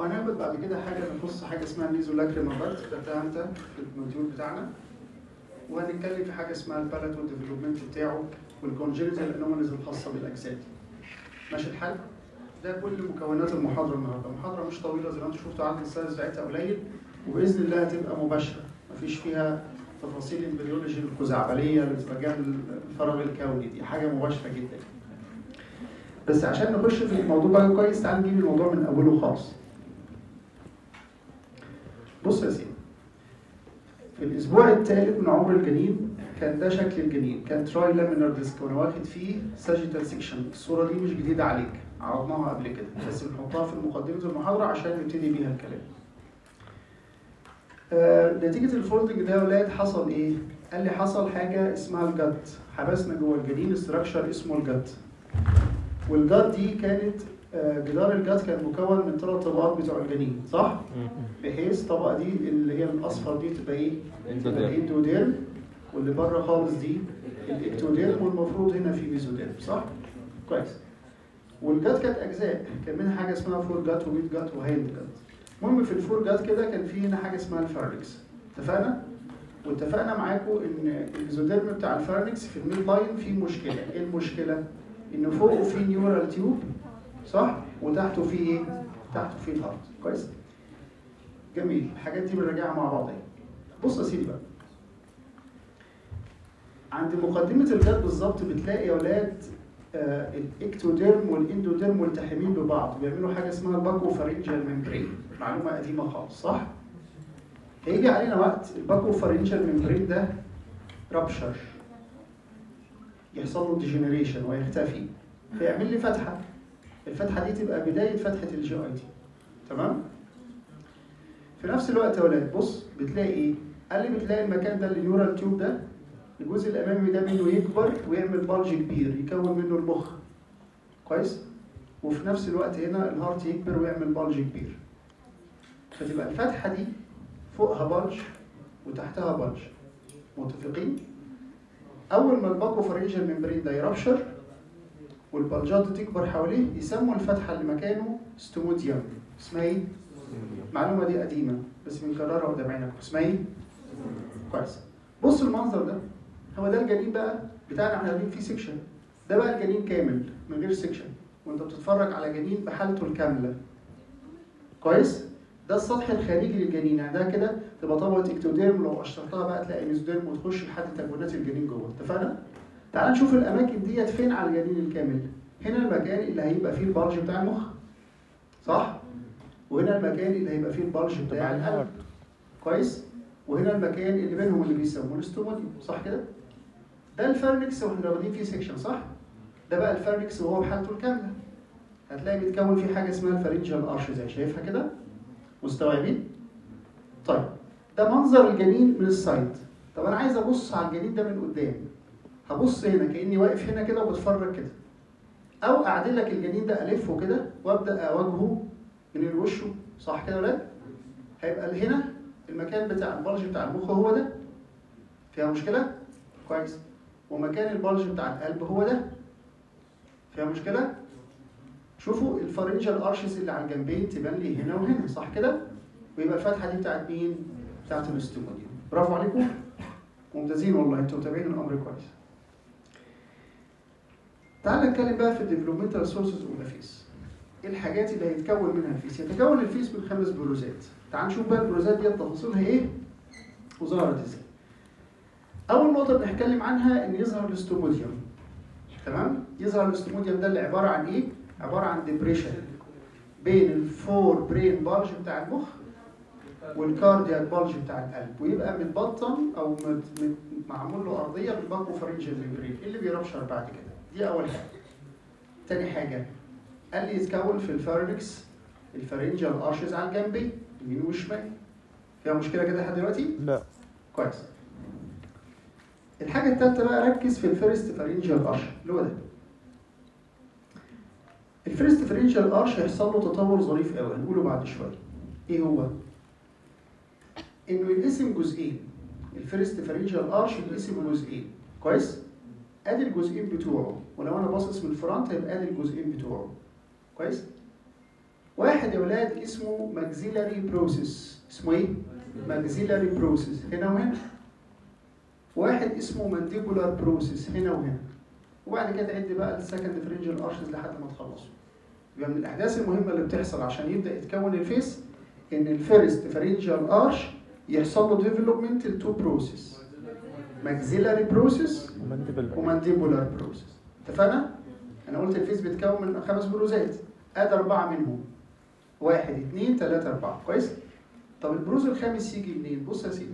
وهناخد بعد كده حاجه تخص حاجه اسمها ميزولاكريما بارت خدتها انت في الموديول بتاعنا وهنتكلم في حاجه اسمها البالات والديفلوبمنت بتاعه والكونجنتال انوماليز الخاصه بالاجساد ماشي الحال ده كل مكونات المحاضره النهارده المحاضره مش طويله زي ما انتم شفتوا عدد السلايدز بتاعتها قليل وباذن الله هتبقى مباشره مفيش فيها تفاصيل البيولوجي الخزعبليه اللي بتبقى جنب الفراغ الكوني دي حاجه مباشره جدا بس عشان نخش في الموضوع بقى كويس تعال نجيب الموضوع من اوله خالص بص يا سيدي في الاسبوع الثالث من عمر الجنين كان ده شكل الجنين كان تراي لامينر ديسك وانا واخد فيه ساجيتال سيكشن الصوره دي مش جديده عليك عرضناها قبل كده بس بنحطها في مقدمه المحاضره عشان نبتدي بيها الكلام آه نتيجه الفولدنج ده يا ولاد حصل ايه قال لي حصل حاجه اسمها الجت حبسنا جوه الجنين استراكشر اسمه الجت والجت دي كانت آه جدار الجت كان مكون من ثلاث طبقات بتوع الجنين صح بحيث الطبقه دي اللي هي الاصفر دي تبقى ايه تبقى الاندوديرم واللي بره خالص دي الاكتوديرم والمفروض هنا في ميزوديرم صح كويس والجات كانت اجزاء كان منها حاجه اسمها فور جات وميد جات وهايند جات المهم في الفور جات كده كان في هنا حاجه اسمها الفارنكس اتفقنا واتفقنا معاكم ان الميزوديرم بتاع الفارنكس في الميد لاين فيه مشكله ايه المشكله ان فوقه في نيورال تيوب صح وتحته في ايه تحته في الهارت كويس جميل الحاجات دي بنراجعها مع بعض بص يا سيدي بقى عند مقدمة الجد بالظبط بتلاقي يا ولاد آه الاكتوديرم والاندوديرم ملتحمين ببعض بيعملوا حاجة اسمها الباكو فارنجال ممبرين معلومة قديمة خالص صح؟ هيجي علينا وقت الباكو فارنجال ممبرين ده رابشر يحصل له ديجنريشن ويختفي فيعمل لي فتحة الفتحة دي تبقى بداية فتحة الجي اي تي تمام؟ في نفس الوقت يا ولاد بص بتلاقي ايه؟ قال لي بتلاقي المكان ده النيورال تيوب ده الجزء الامامي ده منه يكبر ويعمل بلج كبير يكون منه المخ كويس وفي نفس الوقت هنا الهارت يكبر ويعمل بلج كبير فتبقى الفتحه دي فوقها بلج وتحتها بلج متفقين اول ما الباكو فرنجال ممبرين ده يربشر والبلجات دي تكبر حواليه يسموا الفتحه اللي مكانه ستوموديوم اسمها ايه المعلومه دي قديمه بس بنكررها قدام عينك اسمها ايه كويس بص المنظر ده هو ده الجنين بقى بتاعنا احنا قاعدين فيه سيكشن ده بقى الجنين كامل من غير سيكشن وانت بتتفرج على جنين بحالته الكامله كويس ده السطح الخارجي للجنين يعني ده كده تبقى طبقه اكتوديرم لو قشرتها بقى تلاقي ميزوديرم وتخش لحد تكوينات الجنين جوه اتفقنا تعال نشوف الاماكن ديت فين على الجنين الكامل هنا المكان اللي هيبقى فيه البلج بتاع المخ صح وهنا المكان اللي هيبقى فيه البلج بتاع القلب كويس وهنا المكان اللي بينهم اللي بيسموه الاستوموديوم صح كده؟ ده الفرنكس واحنا واخدين فيه سيكشن صح؟ ده بقى الفرنكس وهو بحالته الكامله هتلاقي بيتكون فيه حاجه اسمها الفرنجال ارش زي شايفها كده؟ مستوعبين؟ طيب ده منظر الجنين من السايد طب انا عايز ابص على الجنين ده من قدام هبص هنا كاني واقف هنا كده وبتفرج كده او اعدل لك الجنين ده الفه كده وابدا اواجهه من وشه صح كده يا ولاد؟ هيبقى هنا المكان بتاع البلج بتاع المخ هو ده فيها مشكلة؟ كويس ومكان البلج بتاع القلب هو ده فيها مشكلة؟ شوفوا الفارنجال ارشز اللي على الجنبين تبان لي هنا وهنا صح كده؟ ويبقى الفتحة دي بتاعت مين؟ بتاعت الاستوموديوم برافو عليكم ممتازين والله انتوا متابعين الامر كويس تعال نتكلم بقى في الديفلوبمنتال سورسز اوف ذا فيس ايه الحاجات اللي هيتكون منها الفيس؟ يتكون الفيس من خمس بروزات تعال نشوف بقى البروزات دي تفاصيلها ايه وظهرت ازاي اول نقطه بنتكلم عنها ان يظهر الاستوموديوم تمام يظهر الاستوموديوم ده اللي عباره عن ايه عباره عن ديبريشن بين الفور برين بالج بتاع المخ والكاردياك بالج بتاع القلب ويبقى متبطن او معمول له ارضيه بالباكو فرنجال ميمبرين اللي بيربشر بعد كده دي اول حاجه تاني حاجه قال لي يتكون في الفارنكس الفارنجال ارشز على الجنبين يمين وشمال فيها مشكله كده لحد دلوقتي؟ لا كويس الحاجه الثالثه بقى ركز في الفيرست فارنجال ارش اللي هو ده الفيرست فارنجال ارش هيحصل له تطور ظريف قوي هنقوله بعد شويه ايه هو؟ انه ينقسم جزئين الفيرست فارنجال ارش ينقسم جزئين كويس؟ ادي الجزئين بتوعه ولو انا باصص من الفرونت هيبقى ادي الجزئين بتوعه كويس؟ واحد يا ولاد اسمه ماكسيلاري بروسيس اسمه ايه؟ ماكسيلاري بروسيس هنا وهنا واحد اسمه مانديبولار بروسيس هنا وهنا وبعد كده تعد بقى السكند فرنجل ارشز لحد ما تخلصوا يبقى من الاحداث المهمه اللي بتحصل عشان يبدا يتكون الفيس ان الفيرست فرنجل ارش يحصل له ديفلوبمنت لتو بروسيس ماكسيلاري بروسيس ومندبل ومانديبولار بروسيس اتفقنا؟ انا قلت الفيس بيتكون من خمس بروزات ادي اربعه منهم واحد اثنين ثلاثه اربعه كويس؟ طب البروز الخامس يجي منين؟ بص يا سيدي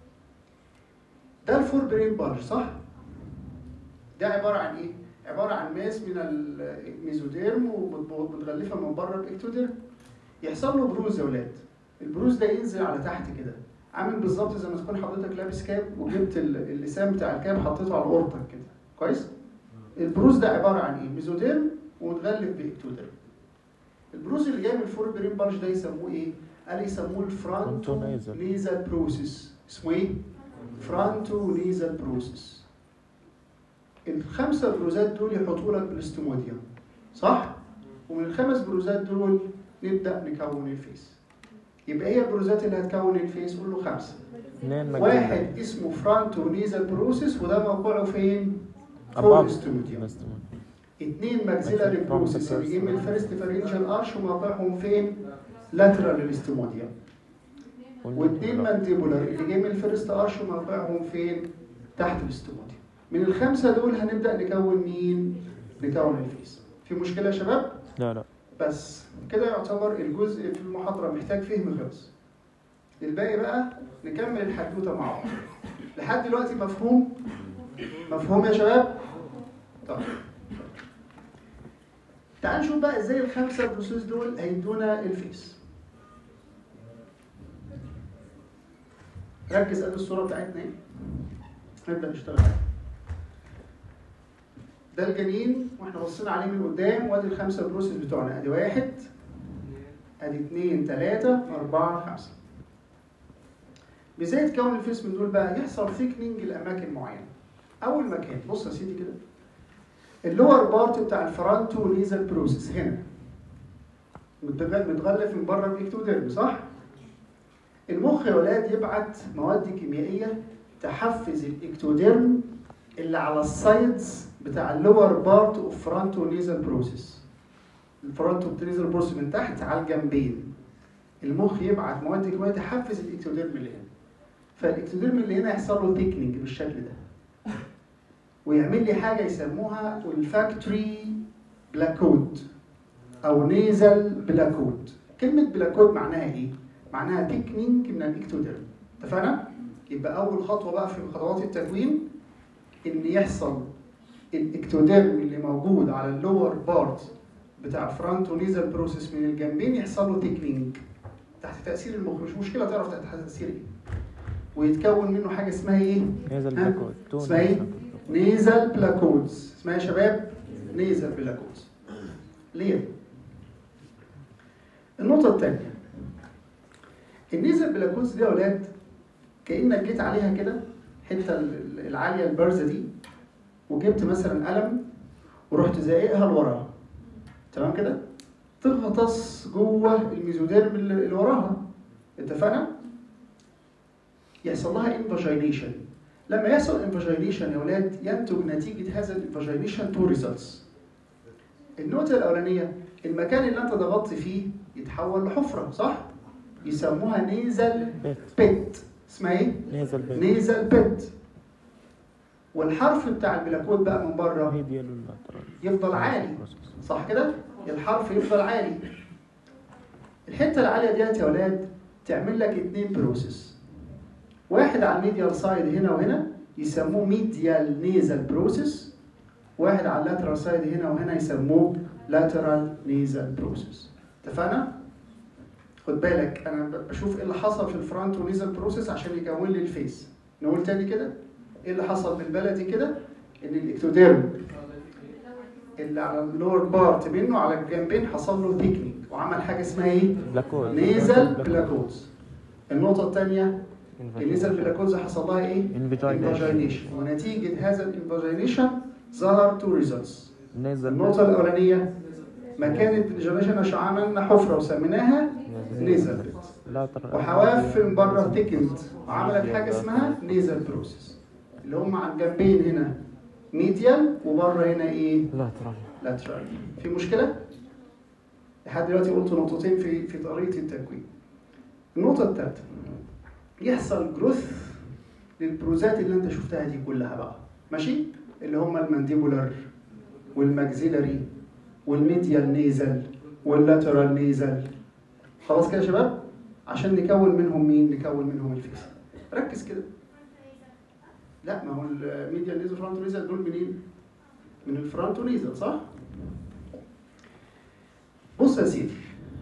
ده الفور برين بارج صح؟ ده عباره عن ايه؟ عباره عن ماس من الميزوديرم ومتغلفه من بره باكتوديرم يحصل له بروز يا ولاد البروز ده ينزل على تحت كده عامل بالظبط زي ما تكون حضرتك لابس كاب وجبت ال- اللسان بتاع الكاب حطيته على اورتك كده كويس البروز ده عباره عن ايه ميزوديرم ومتغلف باكتوديرم البروز اللي جاي من الفور برين بارج ده يسموه ايه قال يسموه الفرونتو فرونتو نيزل. نيزل بروسيس اسمه ايه فرونتو نيزل بروسيس الخمسه بروزات دول يحطوا لك بالاستموديوم صح ومن الخمس بروزات دول نبدا نكون الفيس يبقى هي البروزات اللي هتكون الفيس قول له خمسه اثنين واحد اسمه فرونتو نيزل بروسيس وده موقعه فين؟ فوق أباب. الاستوديو بس تمام. اثنين ماكسيلاري Maxillary بروسيس اللي جاي من الفيرست فارنجال ارش وموقعهم فين؟ لاترال الاستموديوم واثنين مانديبولار اللي جاي من الفيرست ارش وموقعهم فين؟ تحت الاستموديوم من الخمسه دول هنبدا نكون مين؟ نكون الفيس في مشكله يا شباب؟ لا لا بس كده يعتبر الجزء في المحاضرة محتاج فهم خلص الباقي بقى نكمل الحدوتة مع بعض لحد دلوقتي مفهوم مفهوم يا شباب طيب تعال نشوف بقى ازاي الخمسة بروسيس دول هيدونا الفيس ركز قد الصورة بتاعتنا ايه نبدأ نشتغل عليها ده الجنين واحنا بصينا عليه من قدام وادي الخمسه بروسيس بتوعنا ادي واحد ادي اثنين ثلاثة أربعة خمسة ازاي يتكون الفيس من دول بقى يحصل ثيكنينج لأماكن معينة أول مكان بص يا سيدي كده اللور بارت بتاع الفرونتو نيزل بروسيس هنا متغ- متغلف من بره باكتوديرم صح؟ المخ يا ولاد يبعت مواد كيميائية تحفز الاكتوديرم اللي على السايدز بتاع اللور بارت اوف فرونتو نيزل بروسيس الفرونتو نيزل بروسيس من تحت على الجنبين المخ يبعت مواد كيميائيه تحفز الاكتوديرم اللي هنا فالاكتوديرم اللي هنا يحصل له تيكنينج بالشكل ده ويعمل لي حاجه يسموها الفاكتوري بلاكود او نيزل بلاكود كلمه بلاكود معناها ايه معناها تيكنينج من الاكتوديرم اتفقنا يبقى اول خطوه بقى في خطوات التكوين ان يحصل الاكتوديرم اللي موجود على اللور بارت بتاع الفرونتو نيزل بروسيس من الجنبين يحصل له تيكنينج تحت تاثير المخ مش مشكله تعرف تحت تاثير ايه ويتكون منه حاجه اسمها ايه نيزل ها؟ بلاكود تو اسمها ايه؟ نيزل بلاكودز اسمها يا شباب نيزل بلاكودز ليه؟ النقطة الثانية النيزل بلاكودز دي يا ولاد كأنك جيت عليها كده الحتة ال- العالية البارزة دي وجبت مثلا قلم ورحت زائقها لوراها تمام كده؟ تغطس جوه الميزوديرم اللي اللي وراها اتفقنا؟ يحصل لها انفاجينيشن لما يحصل انفاجينيشن يا ولاد ينتج نتيجة هذا الانفاجينيشن تو ريزلتس النقطة الأولانية المكان اللي أنت ضغطت فيه يتحول لحفرة صح؟ يسموها نيزل بيت بيت اسمها ايه؟ نيزل بيت نيزل بيت والحرف بتاع البلاكود بقى من بره ميديال واللاترال يفضل عالي صح كده؟ الحرف يفضل عالي الحتة العالية ديت يا ولاد تعمل لك اتنين بروسيس واحد على الميديال سايد هنا وهنا يسموه ميديال نيزل بروسيس واحد على اللاترال سايد هنا وهنا يسموه لاترال نيزل بروسيس اتفقنا؟ خد بالك انا ب- بشوف ايه اللي حصل في الفرونت ونيزل بروسيس عشان يكون لي الفيس نقول تاني كده ايه اللي حصل بالبلدي كده ان الاكتوديرم اللي على اللور بارت منه على الجنبين حصل له تكنيك وعمل حاجه اسمها ايه؟ بلاكود نيزل بلاكوز النقطه الثانيه النيزل بلاكوز حصل لها ايه؟ انفاجينيشن ونتيجه هذا الانفاجينيشن ظهر تو ريزلتس نيزل النقطه الاولانيه مكان الديجنريشن عملنا حفره وسميناها نيزل بيت لا ترى وحواف من بره تكنت وعملت حاجه اسمها نيزل بروسيس اللي هم على الجنبين هنا ميديال وبره هنا ايه لا ترى لاترال في مشكله لحد دلوقتي قلت نقطتين في في طريقه التكوين النقطه الثالثه يحصل جروث للبروزات اللي انت شفتها دي كلها بقى ماشي اللي هم المانديبولار والماكسيلاري والميديال نيزل واللاترال نيزل خلاص كده يا شباب عشان نكون منهم مين نكون منهم الفيس ركز كده لا ما هو الميديال نيزل فرونتو نيزل دول منين من الفرونتو نيزل صح بص يا سيدي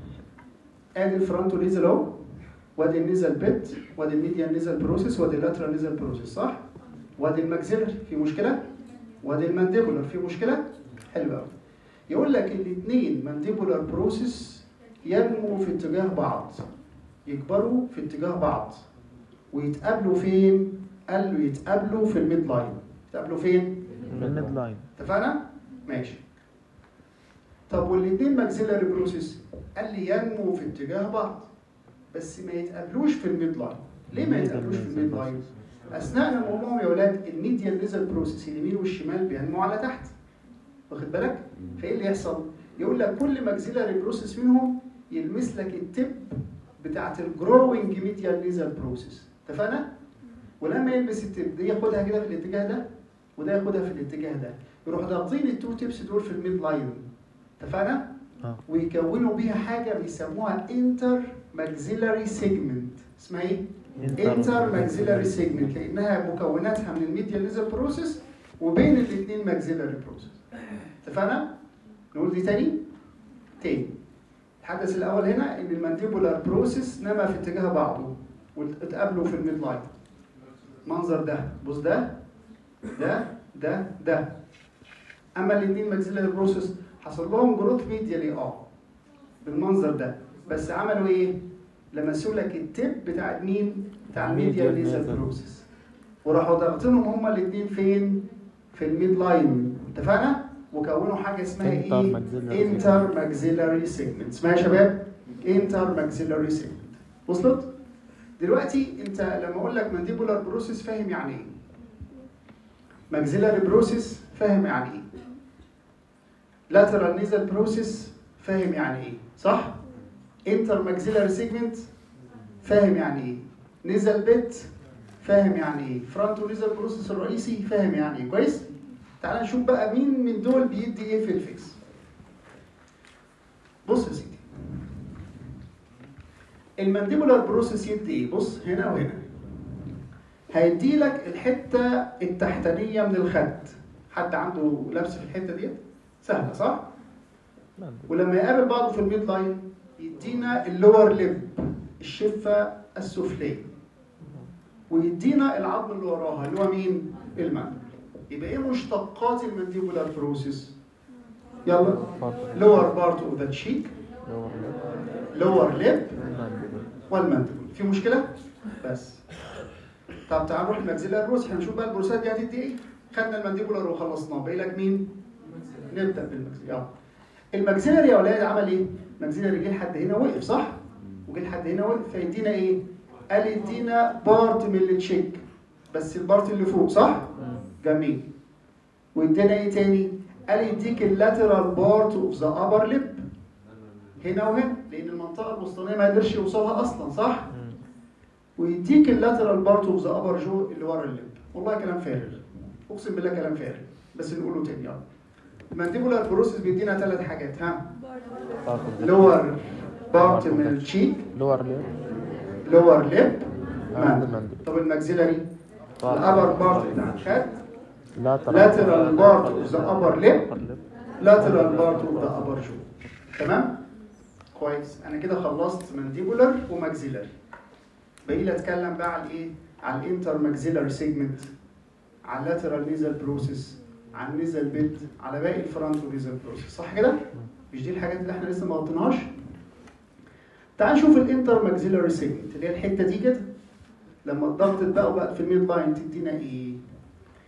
ادي الفرونتو نيزل اهو وادي النيزل بيت وادي الميديال نيزل بروسيس وادي اللاترال نيزل بروسيس صح وادي الماكسيلر في مشكله وادي المانديبولار في مشكله حلو قوي يقول لك الاثنين مانديبولار بروسيس ينمو في اتجاه بعض يكبروا في اتجاه بعض ويتقابلوا فين قال له يتقابلوا في الميد لاين يتقابلوا فين الميد لاين اتفقنا ماشي طب والاثنين ماكسيلاري بروسيس قال لي ينمو في اتجاه بعض بس ما يتقابلوش في الميد لاين ليه ما يتقابلوش في الميد لاين اثناء نموهم يا اولاد الميديال نيزل بروسيس اليمين والشمال بينمو على تحت واخد بالك فايه اللي يحصل يقول لك كل ماكسيلاري بروسيس منهم يلمس لك التب بتاعت الجروينج ميديال نيزل بروسيس اتفقنا ولما يلبس التب دي ياخدها كده في الاتجاه ده وده ياخدها في الاتجاه ده يروح ضاغطين التو تيبس دول في الميد لاين اتفقنا اه ويكونوا بيها حاجه بيسموها انتر ماكسيلاري سيجمنت اسمها ايه انتر ماكسيلاري سيجمنت لانها مكوناتها من الميديال نيزل بروسيس وبين الاثنين ماكسيلاري بروسيس اتفقنا نقول دي تاني تاني الحدث الاول هنا ان المانديبولار بروسيس نما في اتجاه بعضه واتقابلوا في الميد لاين منظر ده بص ده ده ده ده اما الاثنين ماكسيلاري بروسيس حصل لهم جروث ميديالي اه بالمنظر ده بس عملوا ايه لمسوا لك التب بتاع مين بتاع الميديال نيزل بروسيس وراحوا ضاغطينهم هما الاثنين فين في الميد لاين اتفقنا وكونوا حاجه اسمها ايه Intermaxillary انتر ماكسيلاري سيجمنت اسمها يا شباب انتر ماكسيلاري سيجمنت وصلت دلوقتي انت لما اقول لك مانديبولار بروسيس فاهم يعني ايه ماكسيلاري بروسيس فاهم يعني ايه لاترال نيزل بروسيس فاهم يعني ايه صح انتر ماكسيلاري سيجمنت فاهم يعني ايه نيزل بيت فاهم يعني ايه فرونتو نيزل بروسيس الرئيسي فاهم يعني ايه كويس تعال نشوف بقى مين من دول بيدي ايه في الفيكس بص يا سيدي المانديبولار بروسيس يدي ايه بص هنا وهنا هيدي لك الحته التحتانيه من الخد حد عنده لبس في الحته ديت سهله صح ولما يقابل بعضه في الميد لاين يدينا اللور ليب الشفه السفليه ويدينا العظم اللي وراها اللي هو مين المندبل يبقى ايه مشتقات المانديبولار بروسيس يلا lower part of the cheek lower lip والمندبل في مشكله بس طب تعال نروح الماكسيلار بروس هنشوف بقى البروسات دي هتدي ايه خدنا المانديبولار وخلصناه باقي لك مين نبدا بالماكسيلار يلا الماكسيلار يا اولاد عمل ايه الماكسيلار جه لحد هنا وقف صح وجه لحد هنا وقف فيدينا ايه قال يدينا بارت من التشيك بس البارت اللي فوق صح جميل ويدينا ايه تاني قال يديك اللاترال بارت اوف ذا ابر ليب هنا وهنا لان المنطقه الوسطانيه ما قدرش يوصلها اصلا صح ويديك اللاترال بارت اوف ذا ابر جو اللي ورا الليب والله كلام فارغ اقسم بالله كلام فارغ بس نقوله تاني يلا المانديبولار بروسيس بيدينا ثلاث حاجات ها لور بارت من الشيك لور ليب لور ليب عند المندل طب الماكسيلاري الابر بارت بتاع الخد lateral lateral part of the upper lip upper lip lateral part of the upper jaw تمام كويس انا كده خلصت مانديبولار وماكسيلاري باقي لي اتكلم بقى على الايه على الانتر ماكسيلاري سيجمنت على اللاترال نيزل بروسيس على النيزل بيت على باقي الفرونتو نيزل بروسيس صح كده مش دي الحاجات اللي احنا لسه ما غطيناهاش تعال نشوف الانتر ماكسيلاري سيجمنت اللي هي الحته دي كده لما اتضغطت بقى وبقت في الميد لاين تدينا ايه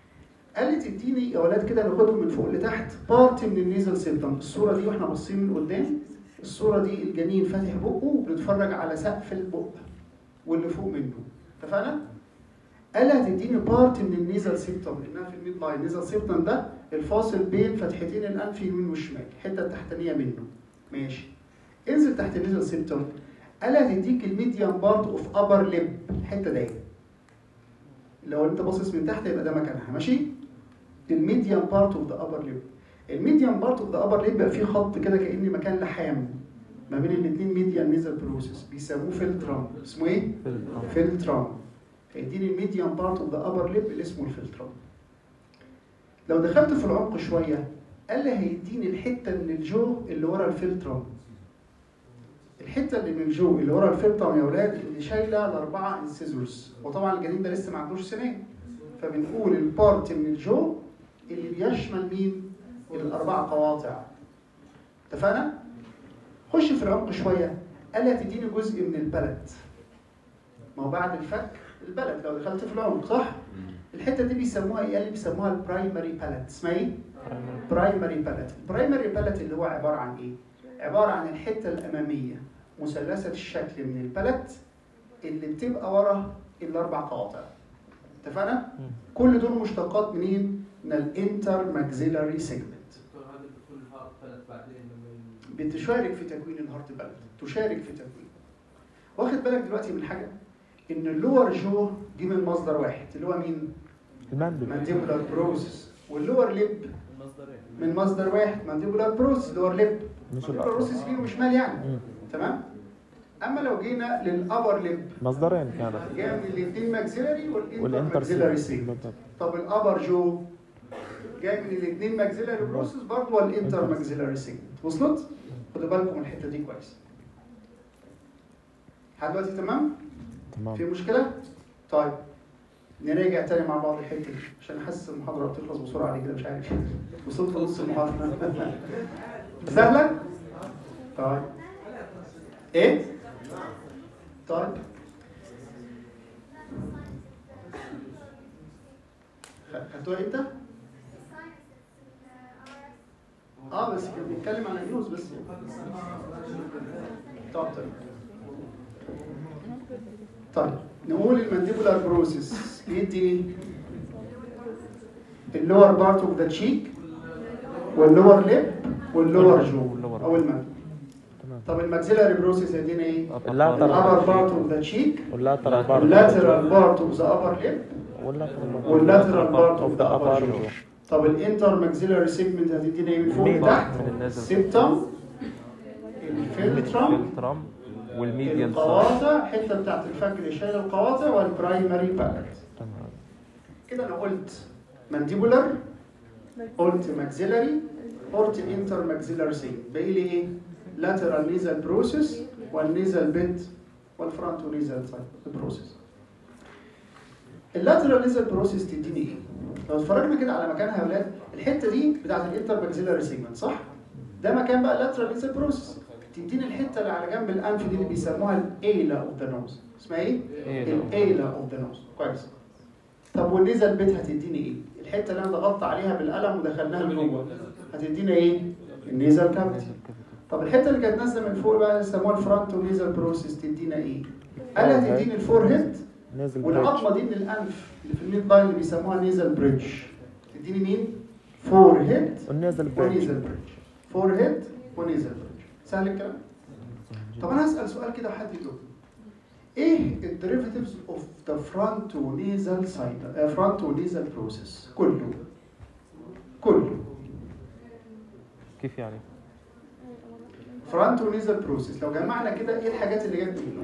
قال لي تديني يا ولاد كده ناخدهم من فوق لتحت بارت من النيزل سيبتم الصوره دي واحنا باصين من قدام الصوره دي الجنين فاتح بقه وبنتفرج على سقف البق واللي فوق منه اتفقنا؟ قال لي هتديني بارت من النيزل سيبتم لانها في الميد لاين النيزل سيبتم ده الفاصل بين فتحتين الانف يمين وشمال الحته التحتانيه منه ماشي انزل تحت النيزل سيبتم قال لي هتديك الميديان بارت اوف ابر ليب الحته دي لو انت باصص من تحت يبقى ده مكانها ماشي الميديان بارت اوف ذا ابر ليب الميديان بارت اوف ذا ابر ليب بقى فيه خط كده كان مكان لحام ما بين الاثنين ميديان نيزل بروسيس بيسموه فلترام اسمه ايه فلترام هيديني الميديان بارت اوف ذا ابر ليب اللي اسمه الفلترام لو دخلت في العمق شويه قال لي هيديني الحته من الجو اللي ورا الفلترام الحته اللي من الجو اللي ورا الفلترام يا اولاد اللي شايله الاربعه انسيزورز وطبعا الجنين ده لسه ما عندوش سنان فبنقول البارت من الجو اللي بيشمل مين الاربع قواطع اتفقنا خش في العمق شويه قال لي هتديني جزء من البلد ما هو بعد الفك البلد لو دخلت في العمق صح الحته دي بيسموها ايه قال لي بيسموها البرايمري بالات اسمها ايه برايمري بالات البرايمري بالات اللي هو عباره عن ايه عباره عن الحته الاماميه مثلثه الشكل من البلد اللي بتبقى ورا الاربع قواطع اتفقنا كل دول مشتقات منين من الانتر ماكسيلاري سيجمنت هذا بتكون هارت بلد بعدين لما ال- بتشارك في تكوين الهارت بلد تشارك في تكوين واخد بالك دلوقتي من حاجه ان اللور جو دي من مصدر واحد اللي هو مين المندل مانديبولار بروسس واللور ليب المصدرين من مصدر واحد مانديبولار بروسس لور ليب مش مانديبولار الأقرب. بروسس يمين وشمال يعني مم. تمام اما لو جينا للابر ليب مصدرين كانت جاي من الاثنين ماكسيلاري والانتر والانتر ماكسيلاري سيل. سيجمنت بالضبط. طب الابر جو جاي من الاثنين ماكسيلاري بروسس برضه والانتر ماكسيلاري سيجمنت وصلت؟ خدوا بالكم من الحته دي كويس. لحد دلوقتي تمام؟ في تمام مشكله؟ طيب نراجع تاني مع بعض الحته دي عشان حاسس المحاضره بتخلص بسرعه عليه كده مش عارف وصلت لنص المحاضره سهله؟ طيب ايه؟ طيب خ- خدتوها امتى؟ اه بس كان بيتكلم عن النيوز بس طب طيب طيب نقول المانديبولار بروسيس يدي اللور بارت اوف ذا تشيك واللور ليب واللور جو واللور. او المانديبول تمام طب الماكسيلاري بروسيس يدينا ايه؟ اللاترال الابر بارت اوف ذا تشيك واللاترال بارت واللاترال بارت اوف ذا ابر ليب واللاترال بارت اوف ذا ابر جو طب الانتر ماكسيلاري سيجمنت هتدينا ايه من فوق الميديا لتحت؟ من النازل. سيبتم الفلترم الترام والميديان سايز القواطع حته بتاعت الفك اللي شايله القواطع والبرايمري بالات تمام كده انا قلت مانديبولار قلت ماكسيلاري قلت انتر ماكسيلاري سيجمنت باقي لي ايه؟ لاترال نيزال بروسيس والنيزال بيت والفرونتو نيزال بروسيس اللاترال نيزال بروسيس تديني ايه؟ لو اتفرجنا كده على مكانها يا اولاد الحته دي بتاعت الانتر ماكسيلاري سيجمنت صح؟ ده مكان بقى اللاترال نيزال بروسيس تديني الحته اللي على جنب الانف دي اللي بيسموها الايلا اوف ذا نوز اسمها ايه؟ الايلا اوف ذا نوز كويس طب والنيزل بيت هتديني ايه؟ الحته اللي انا ضغطت عليها بالقلم ودخلناها لجوه هتدينا ايه؟ النيزل كافيتي طب الحته اللي كانت نازله من فوق بقى يسموها الفرونتو نيزل بروسيس تدينا ايه؟ قال هتديني الفور هيد نازل بريدج والعظمه دي من الانف اللي في الميد لاين اللي بيسموها نيزل بريدج تديني مين؟ فور هيد والنازل بريدج ونيزل بريدج فور هيد ونيزل بريدج سهل الكلام؟ طب انا هسال سؤال كده وحد يجاوب ايه الديريفاتيفز اوف ذا فرونتو نيزل سايد فرونتو نيزل بروسيس كله كله كيف يعني؟ فرونتو نيزل بروسيس لو جمعنا كده ايه الحاجات اللي جت منه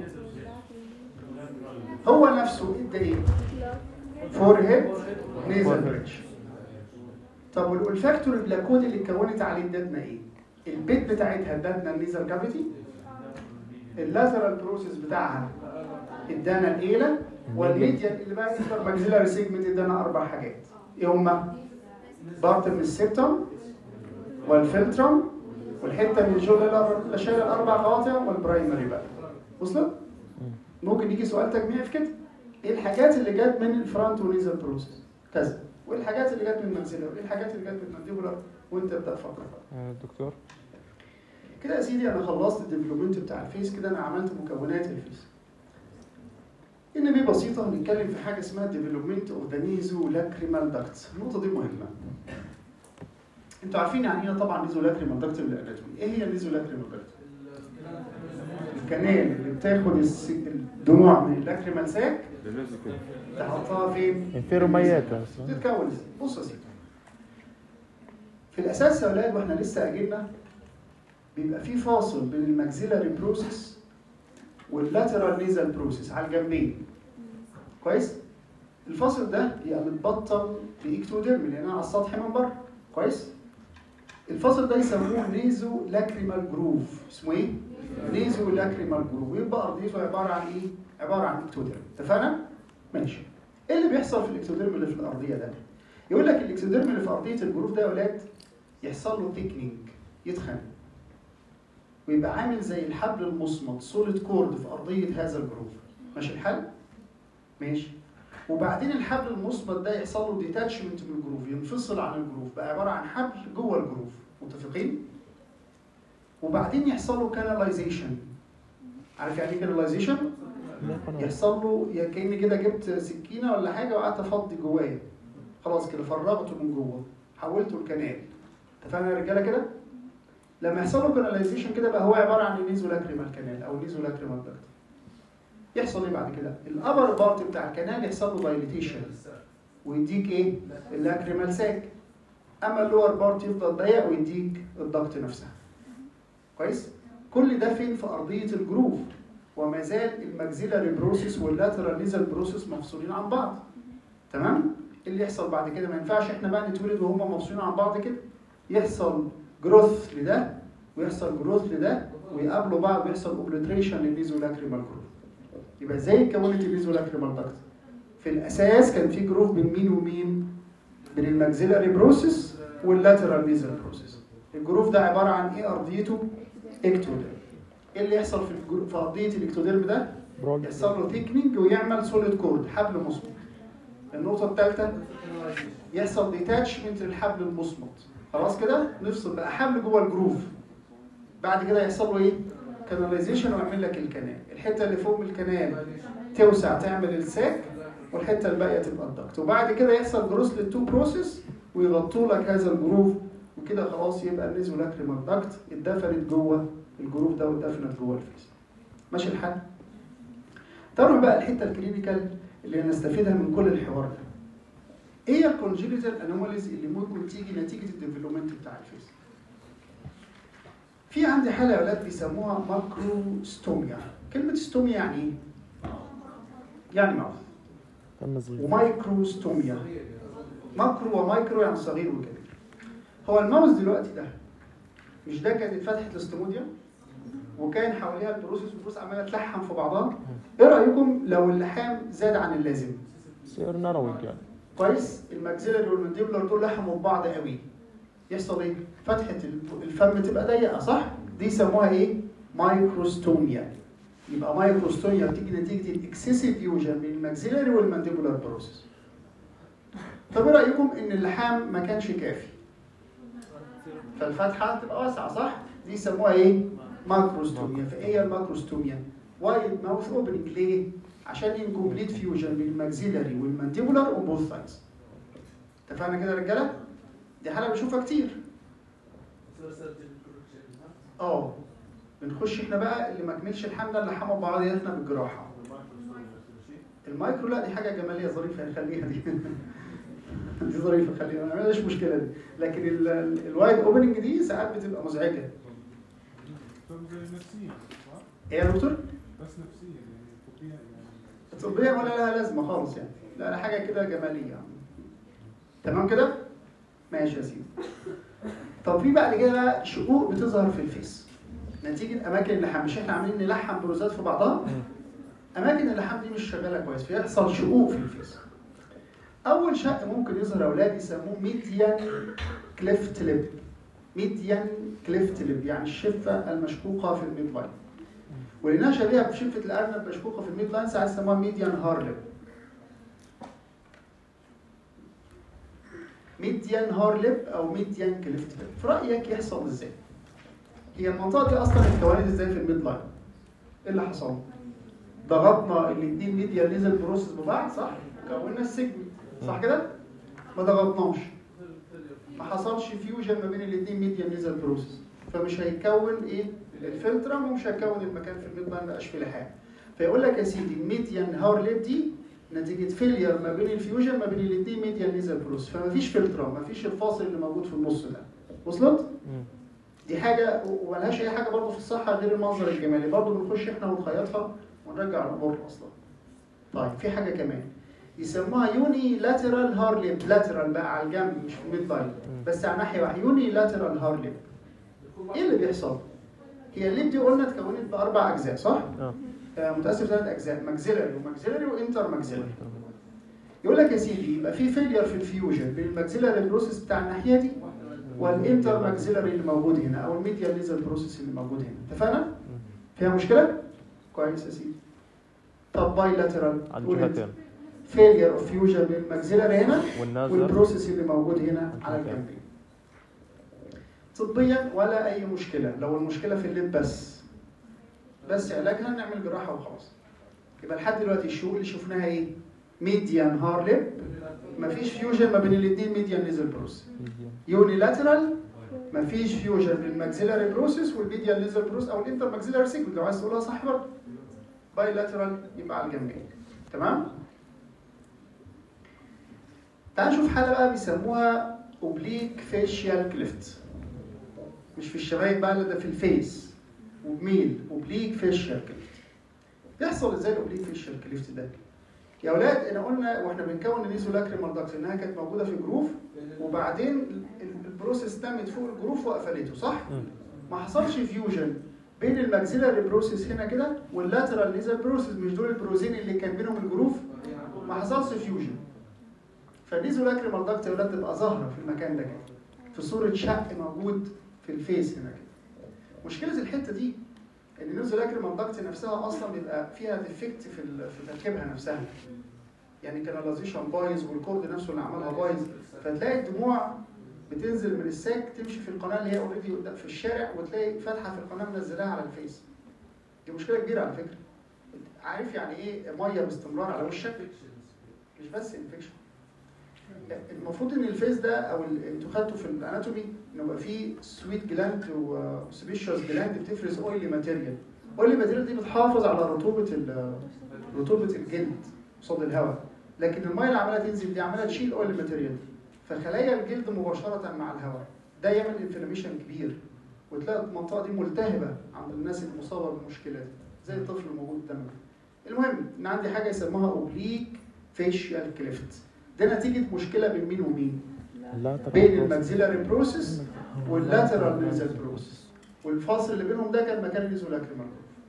هو نفسه ادى ايه فور هيد نيزل بريدج طب والاولفاكتوري جلاكود اللي اتكونت عليه ادتنا ايه البيت بتاعتها ادتنا النيزل كافيتي اللاترال بروسيس بتاعها ادانا الايلا والميديان اللي بقى انتر ماكسيلاري سيجمنت ادانا اربع حاجات ايه هما بارت من السبتم والفلترم والحته من الجول اللي شايله الاربع قواطع والبرايمري بقى وصلت ممكن يجي سؤال تجميعي في كده ايه الحاجات اللي جت من الفرونت ونيزل بروسيس كذا وايه الحاجات اللي جت من المنزله وايه الحاجات اللي جت من المانديبولار وانت ابدا فكر آه، دكتور كده يا سيدي انا خلصت الديفلوبمنت بتاع الفيس كده انا عملت مكونات الفيس ان بي بسيطه هنتكلم في حاجه اسمها ديفلوبمنت اوف ذا نيزو لاكريمال داكتس النقطه دي مهمه انتوا عارفين يعني ايه طبعا نيزو لاكريمال داكت من الاناتومي ايه هي النيزو لاكريمال داكت الكنال اللي بتاخد الس- الدموع من اللاكريمال ساك تحطها فين انفيروميات تتكون ازاي بص يا سيدي في الاساس يا اولاد واحنا لسه قايلنا بيبقى في فاصل بين الماكسيلاري بروسيس واللاترال نيزال بروسيس على الجنبين كويس الفاصل ده يبقى متبطن باكتوديرم لانها على السطح من بره كويس الفاصل ده يسموه نيزو لاكريمال جروف اسمه ايه نيزو لاكريمال جروف ويبقى ارضيته عباره عن ايه عباره عن اكتوديرم اتفقنا ماشي ايه اللي بيحصل في الاكتوديرم اللي في الارضيه ده يقول لك الاكتوديرم اللي في ارضيه الجروف ده يا اولاد يحصل له ثيكنينج يتخن ويبقى عامل زي الحبل المصمت سوليد كورد في ارضيه هذا الجروف ماشي الحال ماشي وبعدين الحبل المصمت ده يحصل له ديتاتشمنت من الجروف ينفصل عن الجروف بقى عباره عن حبل جوه الجروف متفقين وبعدين يحصل له كاناليزيشن عارف يعني ايه كاناليزيشن يحصل له يا كاني كده جبت سكينه ولا حاجه وقعدت افضي جوايا خلاص كده فرغته من جوه حولته لكنال اتفقنا يا رجاله كده لما يحصل له كاناليزيشن كده بقى هو عباره عن النيزو لاكريمال كانال او النيزو لاكريمال داكت يحصل ايه بعد كده الابر بارت بتاع الكنال يحصل له دايليتيشن ويديك ايه اللاكريمال ساك اما اللور بارت يفضل ضيق ويديك الضغط نفسها كويس كل ده فين في ارضيه الجروف وما زال الماكسيلاري بروسيس واللاترال نيزل بروسيس مفصولين عن بعض تمام اللي يحصل بعد كده ما ينفعش احنا بقى نتولد وهم مفصولين عن بعض كده يحصل جروث لده ويحصل جروث لده ويقابلوا بعض ويحصل اوبليتريشن للنيزو لاكريمال جروف يبقى ازاي اتكونت النيزو لاكريمال داكت في الاساس كان في جروف بين مين ومين بين الماكسيلاري بروسيس واللاترال نيزل بروسيس الجروف ده عباره عن ايه ارضيته اكتوديرم ايه اللي يحصل في الجرو- في ارضيه الاكتوديرم ده يحصل له ثيكنينج ويعمل سوليد كورد حبل مصمت النقطه الثالثه يحصل ديتاتشمنت للحبل المصمت خلاص كده نفصل بقى حبل جوه الجروف بعد كده يحصل له ايه كاناليزيشن ويعمل لك الكنال الحته اللي فوق من الكنال توسع تعمل الساك والحته الباقيه تبقى الضغط وبعد كده يحصل جروس للتو بروسيس ويغطوا لك هذا الجروف وكده خلاص يبقى النيزو لاكريمال داكت اتدفنت جوه الجروف ده واتدفنت جوه الفيس ماشي الحال تعالوا بقى الحته الكلينيكال اللي هنستفيدها من كل الحوار ده ايه هي الكونجينيتال انوماليز اللي ممكن تيجي نتيجه الديفلوبمنت بتاع الفيس في عندي حاله يا اولاد بيسموها ماكروستوميا كلمه ستوميا يعني ايه يعني ماوث تم صغير ومايكروستوميا ماكرو ومايكرو يعني صغير وكبير هو الماوس دلوقتي ده مش ده كانت فتحه الاستموديا وكان حواليها البروسيس والبروسيس عماله تلحم في بعضها ايه رايكم لو اللحام زاد عن اللازم سير نروج يعني كويس الماكسيلاري والمانديبولار دول لحموا في بعض قوي يحصل ايه فتحه الفم تبقى ضيقه صح دي يسموها ايه مايكروستوميا يبقى مايكروستوميا بتيجي نتيجه الاكسسيف فيوجن بين الماكسيلاري والمانديبولار بروسيس طب ايه رايكم ان اللحام ما كانش كافي فالفتحه تبقى واسعه صح دي يسموها ايه ماكروستوميا فايه هي الماكروستوميا وايد ماوث اوبننج ليه عشان انكمبليت فيوجن بين الماكسيلاري والمانديبولار اون بوث سايدز اتفقنا كده يا رجاله دي حاله بنشوفها كتير اه بنخش احنا بقى اللي ما كملش الحمله اللي حموا بعض احنا بالجراحه المايكرو لا دي حاجه جماليه ظريفه نخليها دي دي ظريفه خلينا ما عندناش مشكله دي لكن ال- ال- الوايد اوبننج دي ساعات بتبقى مزعجه طب نفسيا صح؟ ايه يا دكتور؟ بس نفسيا يعني طبيا يعني طبيا ولا لها لازمه خالص يعني لا لا حاجه كده جماليه يعني. تمام كده ماشي يا سيدي طب في بعد كده بقى شقوق بتظهر في الفيس نتيجه اماكن اللحام مش احنا عاملين نلحم بروزات في بعضها اماكن اللحام دي مش شغاله كويس فيحصل شقوق في الفيس اول شق ممكن يظهر يا اولاد يسموه ميديان كليفت ليب ميديان كليفت ليب يعني الشفه المشقوقه في الميد لاين ولانها شبيهه بشفه الارنب مشقوقه في الميد لاين ساعات يسموها ميديان هارلب ميديان هار ليب او ميديان كليفت ليب في رايك يحصل ازاي هي المنطقه دي اصلا اتكونت ازاي في الميد لاين ايه اللي حصل ضغطنا الاثنين ميديان نزل بروسس ببعض صح كونا السيجمنت صح كده ما ضغطناش ما حصلش فيوجن ما بين الاثنين ميديان نزل بروسس فمش هيكون ايه الفلترم ومش هيكون المكان في الميد لاين ما بقاش فيه لحام فيقول لك يا سيدي الميديان هار ليب دي نتيجه فيلير ما بين الفيوجن ما بين الاثنين ميديان نزل بروسس فما فيش فلترم ما فيش الفاصل اللي موجود في النص ده وصلت؟ مم. دي حاجه وملهاش اي حاجه برضه في الصحه غير المنظر الجمالي برضه بنخش احنا ونخيطها ونرجع الامور اصلا طيب في حاجه كمان يسموها يوني لاترال هار ليب لاترال بقى على الجنب مش في الميد لاين بس على ناحيه واحده يوني لاترال هار ليب ايه اللي بيحصل هي الليب دي قلنا اتكونت باربع اجزاء صح اه آه، متقسم ثلاث اجزاء ماكسيلري وماكسيلري وانتر ماكسيلري يقول لك يا سيدي يبقى في فيلير في الفيوجن بين الماكسيلري بروسيس بتاع الناحيه دي والانتر ماكسيلري اللي موجود هنا او الميديال ليزر بروسيس اللي موجود هنا اتفقنا فيها مشكله كويس يا سيدي طب باي لاترال على الجهتين فيلير اوف فيوجن بين الماكسيلري هنا والنازل والبروسيس اللي موجود هنا على الجنبين. الجنبين طبيا ولا اي مشكله لو المشكله في الليب بس بس علاجها نعمل جراحه وخلاص يبقى لحد دلوقتي الشهور اللي شفناها ايه ميديان هار ليب مفيش فيوجن ما بين الاثنين ميديان نيزل بروس يوني لاترال مفيش فيوجن بين الماكسيلاري بروسيس والميديان نيزل بروس او الانتر ماكسيلاري سيجمنت لو عايز تقولها صح برضه باي لاترال يبقى على الجنبين تمام تعال نشوف حاله بقى بيسموها اوبليك فيشيال كليفت مش في الشبايك بقى لا ده في الفيس وبميل اوبليك فيشيال كليفت بيحصل ازاي الاوبليك فيشيال كليفت ده يا اولاد احنا قلنا واحنا بنكون النيزو لاكريمال داكت انها كانت موجوده في جروف وبعدين ال- البروسيس تمت فوق الجروف وقفلته صح مم. ما حصلش فيوجن بين الماكسيلاري بروسيس هنا كده واللاترال نيزل بروسيس مش دول البروزين اللي كان بينهم الجروف ما حصلش فيوجن فالنيزو لاكريمال داكت يا ولاد تبقى ظاهره في المكان ده كده في صوره شق موجود في الفيس هنا كده مشكله الحته دي ان النيزو لاكريمال داكت نفسها اصلا بيبقى فيها ديفكت في ال- في تركيبها نفسها يعني كاناليزيشن بايظ والكورد نفسه اللي عملها بايظ فتلاقي الدموع بتنزل من الساك تمشي في القناه اللي هي اوريدي قدام في الشارع وتلاقي فتحه في القناه منزلاها على الفيس دي مشكله كبيره على فكره عارف يعني ايه ميه باستمرار على وشك مش بس انفكشن المفروض ان الفيس ده او ال- انتوا خدتوا في الاناتومي انه يبقى فيه سويت جلاند وسبيشوس جلاند بتفرز اويلي ماتيريال اويلي ماتيريال دي بتحافظ على رطوبه ال- رطوبه الجلد قصاد الهواء لكن الميه اللي عماله تنزل دي عماله تشيل اويلي ماتيريال فخلايا الجلد مباشره مع الهواء ده يعمل انفلاميشن كبير وتلاقي المنطقه دي ملتهبه عند الناس المصابه بالمشكله دي زي الطفل الموجود قدامك المهم ان عندي حاجه يسموها اوبليك فيشيال كليفت ده نتيجه مشكله بين مين ومين بين الماكسيلاري بروسيس واللاترال نيزل بروسيس والفاصل اللي بينهم ده كان مكان النيزولاكريمال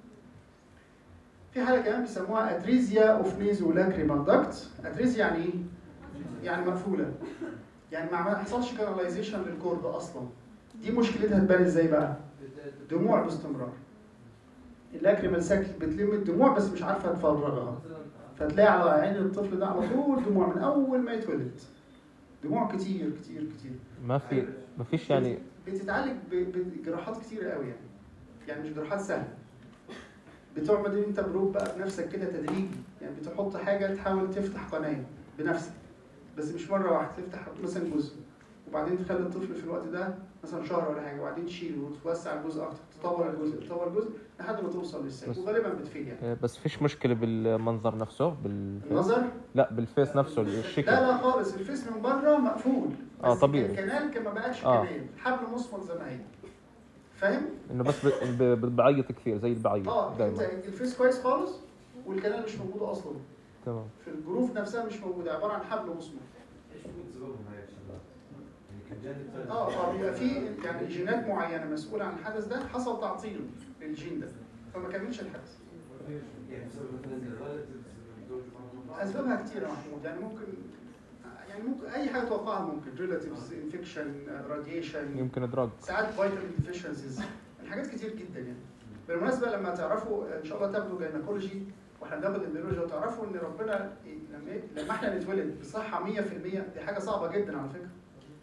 في حاله كمان بيسموها اتريزيا اوف نيزولاكريمال داكت اتريزيا يعني ايه؟ يعني مقفوله يعني ما حصلش كاناليزيشن للكورد اصلا دي مشكلتها تبان ازاي بقى؟ دموع باستمرار اللاكريمال ساك بتلم الدموع بس مش عارفه تفرغها فتلاقي على عين الطفل ده على طول دموع من اول ما يتولد دموع كتير كتير كتير ما في ما فيش يعني بتتعالج ب- بجراحات كتيرة قوي يعني يعني مش جراحات سهلة بتعمل انت بروب بقى بنفسك كده تدريجي يعني بتحط حاجة تحاول تفتح قناة بنفسك بس مش مرة واحدة تفتح مثلا جزء وبعدين تخلي الطفل في الوقت ده مثلا شهر ولا حاجة وبعدين تشيله وتوسع الجزء أكتر تطور الجزء تطور الجزء لحد ما توصل للساك بس- وغالبا بتفيد يعني آه، بس فيش مشكلة بالمنظر نفسه بال النظر لا بالفيس نفسه لا الشكل لا خالص الفيس من بره مقفول آه، بس طبيعي. الكنال كان ما بقاش آه. كنال حبل مصمت زي ما هي فاهم؟ انه بس ب- ب- ب- بعيط كثير زي البعيط اه انت دائما الفيس كويس خالص والكنال مش موجوده اصلا تمام في الجروف نفسها مش موجوده عباره عن حبل مصمت ايش ممكن سببهم هاي الشغلات؟ يعني كجانب ثالث اه اه بيبقى في يعني جينات معينه مسؤوله عن الحدث ده حصل تعطيل للجين ده فما كملش الحدث يعني بسبب مثلا الريلاتيفز زوج ومرأة. اسبابها كتيره يا محمود يعني ممكن يعني ممكن اي حاجه توقعها ممكن ريلاتيفز انفكشن راديشن يمكن دراج ساعات فيتامين ديفيشنسيز الحاجات كتير جدا يعني بالمناسبه لما تعرفوا ان شاء الله تاخدوا جينيكولوجي واحنا بناخد امبريولوجي وتعرفوا ان ربنا لما لما احنا نتولد بصحه 100% دي حاجه صعبه جدا على فكره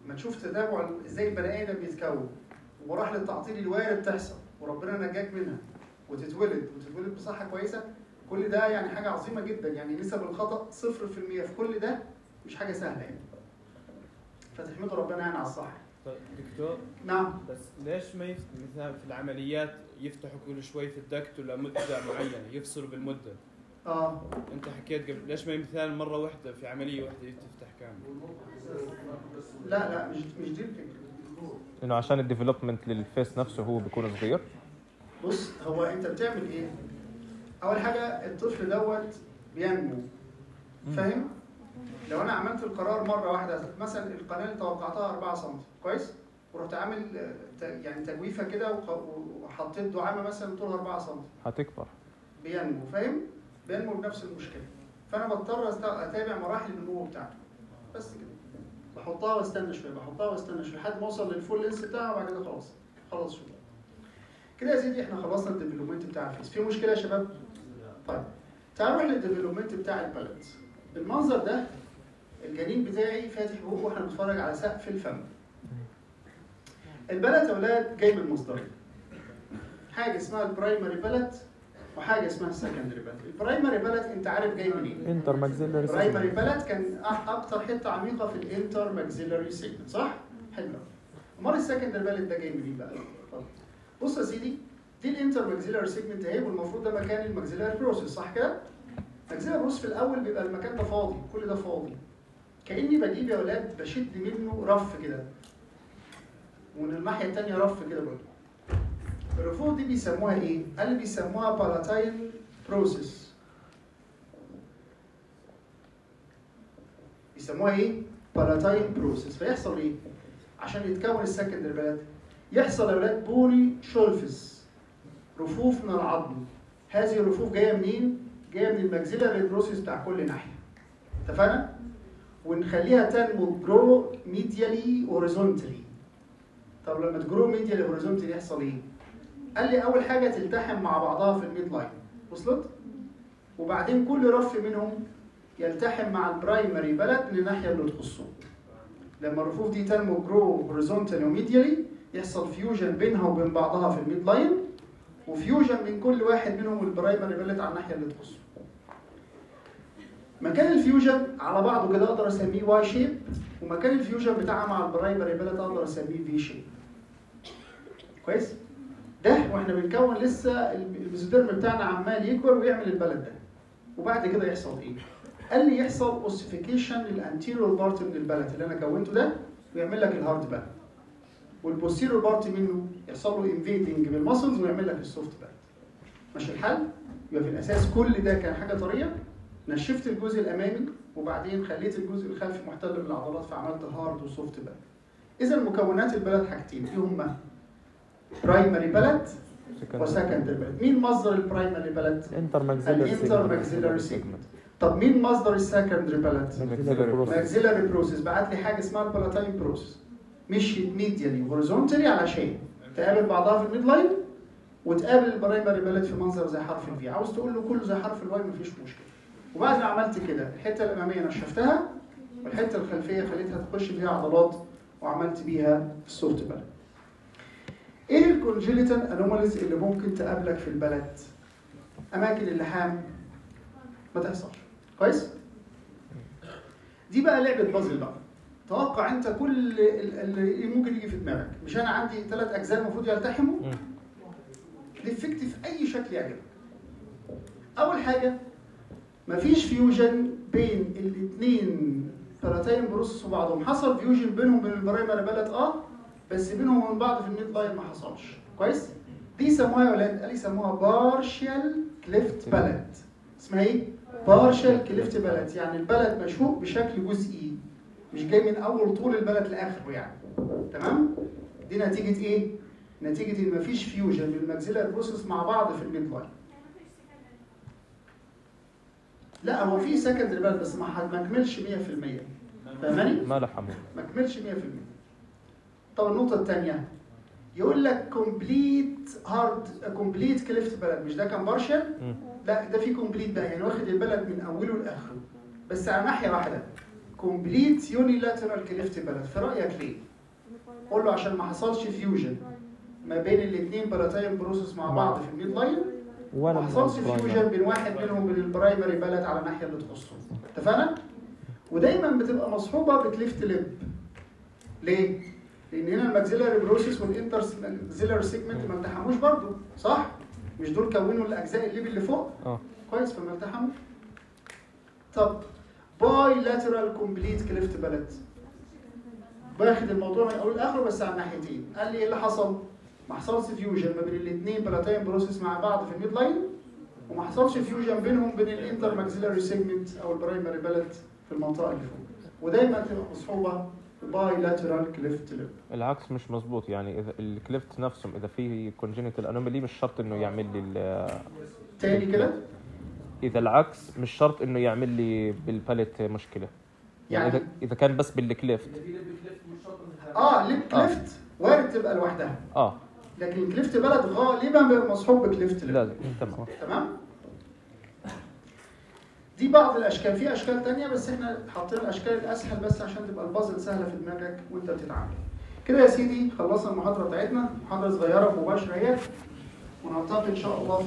لما تشوف تتابع ازاي البني ادم بيتكون ومراحل التعطيل الوارد تحصل وربنا نجاك منها وتتولد وتتولد بصحه كويسه كل ده يعني حاجه عظيمه جدا يعني نسب الخطا 0% في كل ده مش حاجه سهله يعني فتحمدوا ربنا يعني على الصحه طيب دكتور نعم بس ليش ما يف... مثلا في العمليات يفتحوا كل شوي في الدكت لمدة معينة يفصلوا بالمدة اه انت حكيت قبل ليش ما مثلا مرة واحدة في عملية واحدة تفتح كامل لا لا مش مش دي الفكره انه عشان الديفلوبمنت للفيس نفسه هو بيكون صغير بص هو انت بتعمل ايه؟ اول حاجه الطفل دوت بينمو فاهم؟ لو انا عملت القرار مره واحده مثلا القناه اللي توقعتها 4 سم كويس؟ ورحت عامل آه، ت- يعني تجويفه كده وق- وحطيت دعامه مثلا طولها 4 سم هتكبر بينمو فاهم؟ بينمو بنفس المشكله فانا بضطر أست- اتابع مراحل النمو بتاعته بس كده بحطها واستنى شويه بحطها واستنى شويه لحد ما اوصل للفول لينس بتاعها وبعد كده خلاص خلاص شويه كده يا سيدي احنا خلصنا الديفلوبمنت بتاع الفيس في مشكله يا شباب طيب تعالوا نروح للديفلوبمنت بتاع البلد المنظر ده الجنين بتاعي فاتح بقه واحنا بنتفرج على سقف الفم البلد يا اولاد جاي من مصدرين حاجه اسمها البرايمري بلد وحاجه اسمها السكندري بلد البرايمري بلد انت عارف جاي منين انتر ماكسيلري برايمري بلد كان أح- اكتر حته عميقه في الانتر ماكسيلاري سيجمنت صح؟ حلو امال السكندري بلد ده جاي منين بقى؟ اتفضل. بص يا سيدي دي الانتر ماكسيلاري سيجمنت اهي والمفروض ده مكان الماكسيلاري بروسيس صح كده؟ الماكسيلاري بروسيس في الاول بيبقى المكان ده فاضي كل ده فاضي كاني بجيب يا اولاد بشد منه رف كده ومن الناحيه الثانيه رف كده برضه الرفوف دي بيسموها ايه؟ قال لي بيسموها بالاتاين بروسيس بيسموها ايه؟ بالاتاين بروسيس فيحصل ايه؟ عشان يتكون السكندري بلد يحصل يا اولاد بوري شولفس رفوف من العظم هذه الرفوف جايه منين؟ جايه من الماكسيلاري بروسيس بتاع كل ناحيه اتفقنا؟ ونخليها تنمو جرو ميديالي هوريزونتالي طب لما تجرو ميديالي هوريزونتالي يحصل ايه؟ قال لي اول حاجه تلتحم مع بعضها في الميد لاين وصلت؟ وبعدين كل رف منهم يلتحم مع البرايمري بلد من الناحيه اللي تخصه لما الرفوف دي تنمو جرو هوريزونتالي وميديالي يحصل فيوجن بينها وبين بعضها في الميد لاين وفيوجن من كل واحد منهم البرايمري بلد على الناحيه اللي تخصه مكان الفيوجن على بعضه كده اقدر اسميه واي شيب ومكان الفيوجن بتاعها مع البرايمري بلد اقدر اسميه في شيب كويس ده واحنا بنكون لسه البيزوديرم بتاعنا عمال يكبر ويعمل البلد ده وبعد كده يحصل ايه قال لي يحصل اوسيفيكيشن للانتيريور بارت من البلد اللي انا كونته ده ويعمل لك الهارد بلد والبوستيريور بارت منه يحصل له انفيدنج بالمسلز ويعمل لك السوفت بلد ماشي الحل يبقى في الاساس كل ده كان حاجه طريه نشفت الجزء الامامي وبعدين خليت الجزء الخلفي محتل بالعضلات فعملت هارد وسوفت بلد اذا مكونات البلد حاجتين ايه هما برايمري بلد وسكندري بلد مين مصدر البرايمري بلد انتر ماكسيلري الانتر ماكسيلاري سيجمنت طب مين مصدر السكندري بلد ماكسيلاري بروسيس بعت لي حاجه اسمها البلاتاين بروسيس مشيت ميديالي هوريزونتالي علشان تقابل بعضها في الميد لاين وتقابل البرايمري بلد في منظر زي حرف الفي عاوز تقول له كله زي حرف الواي مفيش مشكله وبعد ما عملت كده الحته الاماميه نشفتها والحته الخلفيه خليتها تخش فيها عضلات وعملت بيها السوفت بلد ايه الكونجينيتال انوماليز اللي ممكن تقابلك في البلد اماكن اللحام ما تحصلش كويس دي بقى لعبه بازل بقى توقع انت كل ال- اللي ممكن يجي في دماغك مش انا عندي ثلاث اجزاء المفروض يلتحموا ديفكت في اي شكل يعجبك اول حاجه مفيش فيوجن بين الاثنين بلاتين بروسس وبعضهم حصل فيوجن بينهم بين البرايمري بلد اه بس بينهم وبين بعض في الميد لاين ما حصلش كويس دي يسموها يا ولاد قال يسموها بارشال كليفت بلد اسمها ايه بارشال كليفت بلد يعني البلد مشهوق بشكل جزئي مش جاي من اول طول البلد لاخره يعني تمام دي نتيجه ايه نتيجه ان مفيش فيوجن للماكسيلار بروسس مع بعض في الميد لاين لا هو في سكندري بلد بس ما ما كملش 100% فاهماني ما لحموا ما كملش 100% طب النقطة الثانية يقول لك كومبليت هارد كومبليت كليفت بلد مش ده كان بارشل مم. لا ده في كومبليت بقى يعني واخد البلد من اوله لاخره بس على ناحية واحدة كومبليت يونيلاترال كليفت بلد في رأيك ليه؟ قول له عشان ما حصلش فيوجن ما بين الاثنين باراتايم بروسيس مع بعض في الميد لاين ولا ما حصلش البرايمري. فيوجن بين واحد منهم من البرايمري بلد على الناحيه اللي تخصه اتفقنا؟ ودايما بتبقى مصحوبه بكليفت ليب ليه؟ لان هنا الماكسيلاري بروسيس والانتر ماكسيلاري سيجمنت ما التحموش برضه صح؟ مش دول كونوا الاجزاء الليب اللي فوق؟ اه كويس فما التحموا طب باي لاترال كومبليت كليفت بلد باخد الموضوع من اوله لاخره بس على الناحيتين قال لي ايه اللي حصل؟ ما حصلش فيوجن ما بين الاثنين بلاتاين بروسيس مع بعض في الميد لاين وما حصلش فيوجن بينهم بين الانتر ماكسيلاري سيجمنت او البرايمري بلد في المنطقه اللي فوق ودايما تبقى مصحوبه باي لاترال كليفت ليب العكس مش مظبوط يعني اذا الكليفت نفسهم اذا في كونجنتال انومالي مش شرط انه يعمل لي ال- تاني كده اذا العكس مش شرط انه يعمل لي بالباليت مشكله يعني يعني اذا اذا كان بس بالكليفت اللي في ليب كليفت مش شرط إنها- اه ليب كليفت وارد تبقى لوحدها اه لكن الكليفت بلد غالبا بيبقى مصحوب بكليفت ليب لازم تمام تمام دي بعض الاشكال في اشكال تانية بس احنا حاطين الاشكال الاسهل بس عشان تبقى البازل سهله في دماغك وانت بتتعامل كده يا سيدي خلصنا المحاضره بتاعتنا محاضره صغيره مباشره اهي ونلتقي ان شاء الله